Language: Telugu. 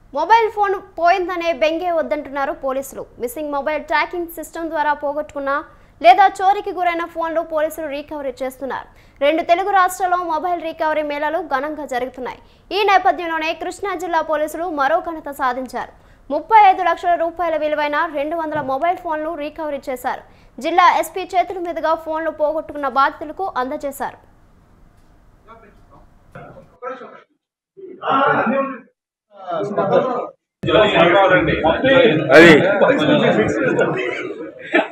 మొబైల్ ఫోన్ పోయిందనే బెంగే వద్దంటున్నారు పోలీసులు మిస్సింగ్ మొబైల్ ట్రాకింగ్ సిస్టమ్ ద్వారా పోగొట్టుకున్న లేదా చోరీకి గురైన ఫోన్లు పోలీసులు రీకవరీ చేస్తున్నారు రెండు తెలుగు రాష్ట్రాల్లో మొబైల్ రికవరీ మేళాలు ఘనంగా జరుగుతున్నాయి ఈ నేపథ్యంలోనే కృష్ణా జిల్లా పోలీసులు మరో ఘనత సాధించారు ముప్పై ఐదు లక్షల రూపాయల విలువైన రెండు వందల మొబైల్ ఫోన్లు రీకవరీ చేశారు జిల్లా ఎస్పీ చేతుల మీదుగా ఫోన్లు పోగొట్టుకున్న బాధితులకు అందజేశారు అది